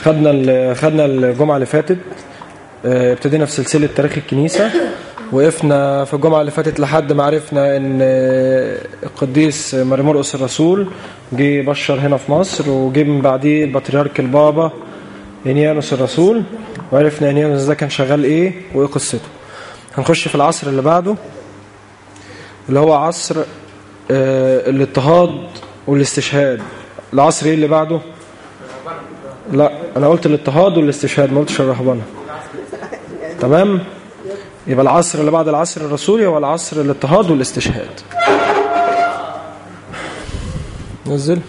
خدنا ال- خدنا الجمعة اللي فاتت آه، ابتدينا في سلسلة تاريخ الكنيسة وقفنا في الجمعة اللي فاتت لحد ما عرفنا ان آه، القديس مرمرقس الرسول جه بشر هنا في مصر وجه من بعديه البطريرك البابا انيانوس الرسول وعرفنا انيانوس ده كان شغال ايه وايه قصته هنخش في العصر اللي بعده اللي هو عصر آه، الاضطهاد والاستشهاد العصر ايه اللي بعده لا انا قلت الاضطهاد والاستشهاد ما قلتش الرهبنه تمام يبقى العصر اللي بعد العصر الرسولي هو العصر الاضطهاد والاستشهاد نزل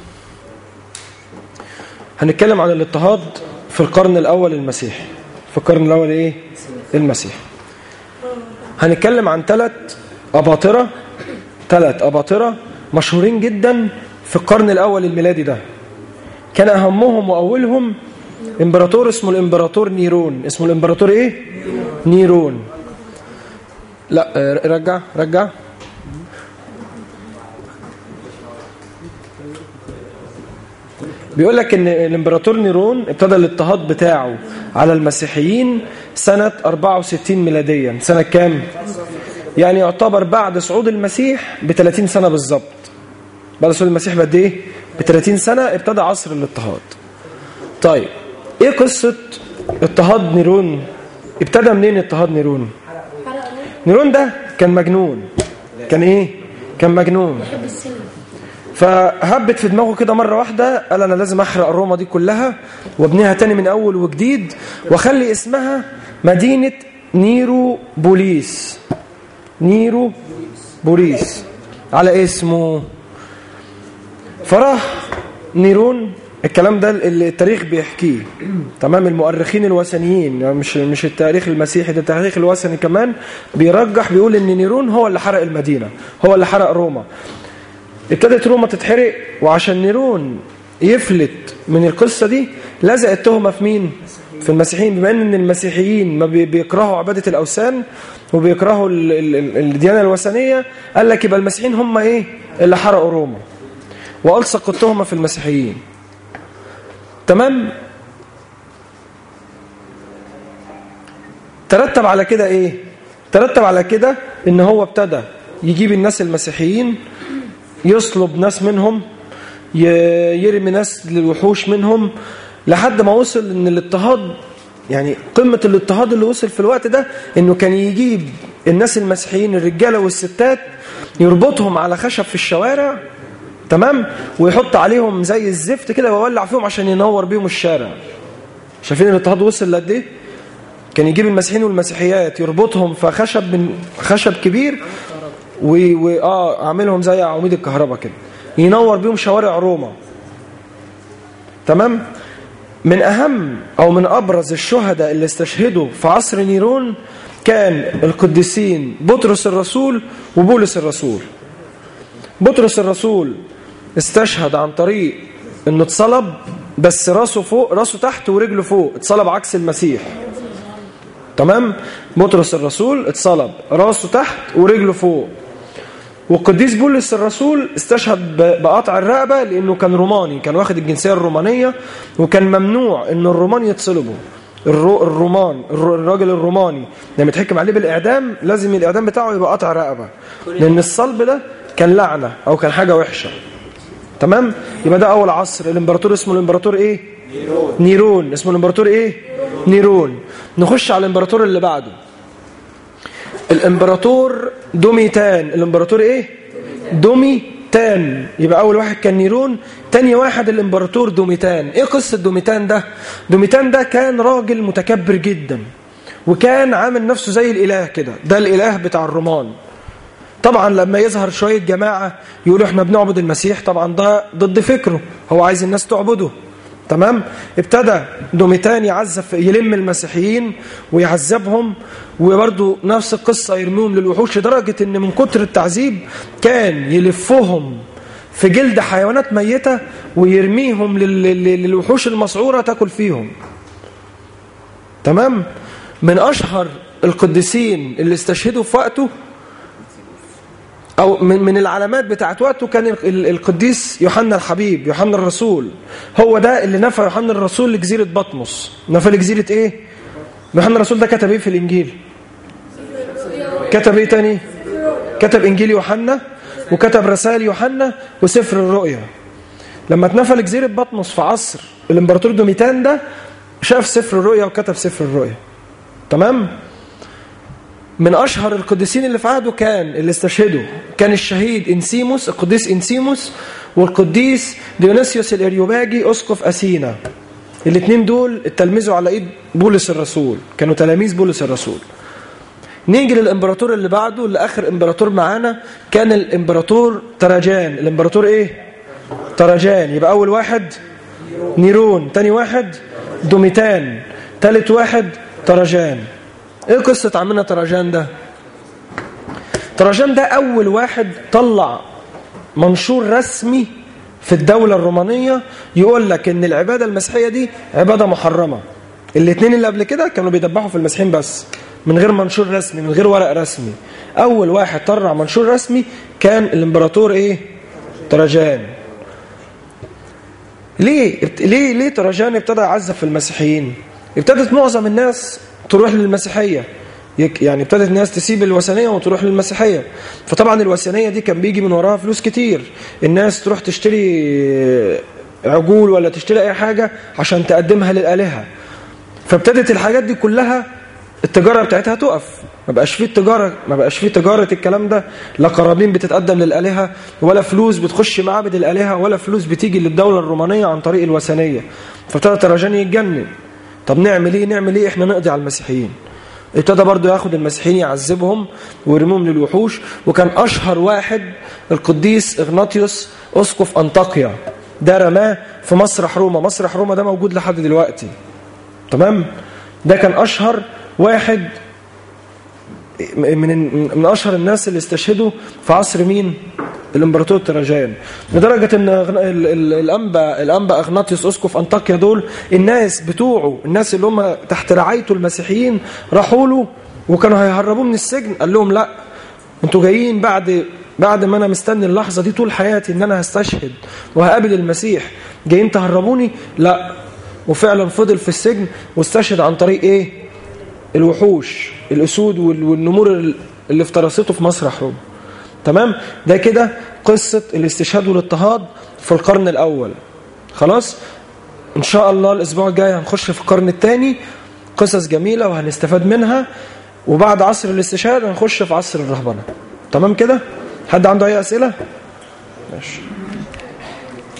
هنتكلم عن الاضطهاد في القرن الاول المسيحي في القرن الاول ايه المسيحي هنتكلم عن ثلاث اباطره ثلاث اباطره مشهورين جدا في القرن الاول الميلادي ده كان اهمهم واولهم امبراطور اسمه الامبراطور نيرون اسمه الامبراطور ايه نيرون لا آه، رجع رجع بيقول لك ان الامبراطور نيرون ابتدى الاضطهاد بتاعه على المسيحيين سنة 64 ميلاديا سنة كام؟ يعني يعتبر بعد صعود المسيح ب 30 سنة بالظبط بعد صعود المسيح بقد ايه؟ ب 30 سنة ابتدى عصر الاضطهاد طيب ايه قصة اضطهاد نيرون؟ ابتدى منين اضطهاد نيرون؟ نيرون ده كان مجنون كان ايه؟ كان مجنون فهبت في دماغه كده مرة واحدة قال أنا لازم أحرق روما دي كلها وابنيها تاني من أول وجديد وأخلي اسمها مدينة نيرو بوليس نيرو بوليس على اسمه فراح نيرون الكلام ده اللي التاريخ بيحكيه تمام المؤرخين الوثنيين يعني مش مش التاريخ المسيحي ده التاريخ الوثني كمان بيرجح بيقول ان نيرون هو اللي حرق المدينة هو اللي حرق روما ابتدت روما تتحرق وعشان نيرون يفلت من القصة دي لزق التهمة في مين؟ في المسيحيين بما ان المسيحيين ما بي- بيكرهوا عبادة الأوثان وبيكرهوا ال- ال- ال- الديانة الوثنية قال لك يبقى المسيحيين هم ايه؟ اللي حرقوا روما وألصق التهمة في المسيحيين تمام؟ ترتب على كده ايه؟ ترتب على كده ان هو ابتدى يجيب الناس المسيحيين يصلب ناس منهم ي- يرمي ناس للوحوش منهم لحد ما وصل ان الاضطهاد يعني قمة الاضطهاد اللي وصل في الوقت ده انه كان يجيب الناس المسيحيين الرجالة والستات يربطهم على خشب في الشوارع تمام ويحط عليهم زي الزفت كده ويولع فيهم عشان ينور بيهم الشارع شايفين الاضطهاد وصل لقد ايه كان يجيب المسيحيين والمسيحيات يربطهم في خشب من خشب كبير و... و... اه اعملهم زي عواميد الكهرباء كده ينور بيهم شوارع روما تمام من اهم او من ابرز الشهداء اللي استشهدوا في عصر نيرون كان القديسين بطرس الرسول وبولس الرسول بطرس الرسول استشهد عن طريق انه اتصلب بس راسه فوق راسه تحت ورجله فوق اتصلب عكس المسيح تمام بطرس الرسول اتصلب راسه تحت ورجله فوق والقديس بولس الرسول استشهد ب- بقطع الرقبة لأنه كان روماني كان واخد الجنسية الرومانية وكان ممنوع أن الرومان يتصلبوا الرو الرومان الر- الراجل الروماني لما يتحكم عليه بالإعدام لازم الإعدام بتاعه يبقى قطع رقبة لأن الصلب ده كان لعنة أو كان حاجة وحشة تمام يبقى ده أول عصر الإمبراطور اسمه الإمبراطور إيه نيرون نيرون اسمه الإمبراطور إيه نيرون نخش على الإمبراطور اللي بعده الامبراطور دوميتان الامبراطور ايه دوميتان يبقى اول واحد كان نيرون تاني واحد الامبراطور دوميتان ايه قصة دوميتان ده دوميتان ده كان راجل متكبر جدا وكان عامل نفسه زي الاله كده ده الاله بتاع الرومان طبعا لما يظهر شوية جماعة يقولوا احنا بنعبد المسيح طبعا ده ضد فكره هو عايز الناس تعبده تمام ابتدى دوميتان يعذب يلم المسيحيين ويعذبهم وبرضه نفس القصة يرميهم للوحوش لدرجة ان من كتر التعذيب كان يلفهم في جلد حيوانات ميتة ويرميهم لل- لل- للوحوش المسعورة تاكل فيهم تمام من أشهر القديسين اللي استشهدوا في وقته أو من من العلامات بتاعت وقته كان ال- القديس يوحنا الحبيب يوحنا الرسول هو ده اللي نفى يوحنا الرسول لجزيرة بطمس نفى لجزيرة إيه؟ يوحنا الرسول ده كتب إيه في الإنجيل؟ كتب إيه تاني؟ كتب إنجيل يوحنا وكتب رسائل يوحنا وسفر الرؤيا لما اتنفى لجزيرة بطمس في عصر الإمبراطور دوميتان ده شاف سفر الرؤيا وكتب سفر الرؤيا تمام؟ من أشهر القديسين اللي في عهده كان اللي استشهدوا كان الشهيد إنسيموس القديس إنسيموس والقديس ديونيسيوس الإريوباجي أسقف أثينا الاثنين دول اتلمذوا على إيد بولس الرسول كانوا تلاميذ بولس الرسول نيجي للإمبراطور اللي بعده اللي آخر إمبراطور معانا كان الإمبراطور تراجان الإمبراطور إيه؟ تراجان يبقى أول واحد نيرون تاني واحد دوميتان تالت واحد تراجان ايه قصة عمنا تراجان ده تراجان ده اول واحد طلع منشور رسمي في الدولة الرومانية يقول لك ان العبادة المسيحية دي عبادة محرمة الاثنين اللي قبل كده كانوا بيدبحوا في المسيحيين بس من غير منشور رسمي من غير ورق رسمي اول واحد طلع منشور رسمي كان الامبراطور ايه تراجان ليه ليه ليه تراجان ابتدى يعذب في المسيحيين ابتدت معظم الناس تروح للمسيحيه يك- يعني ابتدت الناس تسيب الوثنيه وتروح للمسيحيه فطبعا الوثنيه دي كان بيجي من وراها فلوس كتير الناس تروح تشتري عجول ولا تشتري اي حاجه عشان تقدمها للالهه فابتدت الحاجات دي كلها التجاره بتاعتها تقف ما بقاش فيه التجاره ما بقاش فيه تجاره الكلام ده لا قرابين بتتقدم للالهه ولا فلوس بتخش معابد الالهه ولا فلوس بتيجي للدوله الرومانيه عن طريق الوثنيه فابتدى تراجان يتجنن طب نعمل ايه نعمل ايه احنا نقضي على المسيحيين ابتدى برضه ياخد المسيحيين يعذبهم ويرميهم للوحوش وكان اشهر واحد القديس اغناطيوس اسقف انطاكيا ده رماه في مسرح روما مسرح روما ده موجود لحد دلوقتي تمام ده كان اشهر واحد من من اشهر الناس اللي استشهدوا في عصر مين الامبراطور تراجان لدرجه ان أغن- ال- ال- الانبا الانبا اغناطيوس اسقف انطاكيا دول الناس بتوعه الناس اللي هم تحت رعايته المسيحيين راحوا له وكانوا هيهربوه من السجن قال لهم لا انتوا جايين بعد بعد ما انا مستني اللحظه دي طول حياتي ان انا هستشهد وهقابل المسيح جايين تهربوني لا وفعلا فضل في السجن واستشهد عن طريق ايه الوحوش الاسود وال- والنمور اللي افترسته في مسرح روما تمام ده كده قصة الاستشهاد والاضطهاد في القرن الأول خلاص إن شاء الله الأسبوع الجاي هنخش في القرن الثاني قصص جميلة وهنستفاد منها وبعد عصر الاستشهاد هنخش في عصر الرهبنة تمام كده حد عنده أي أسئلة ماشي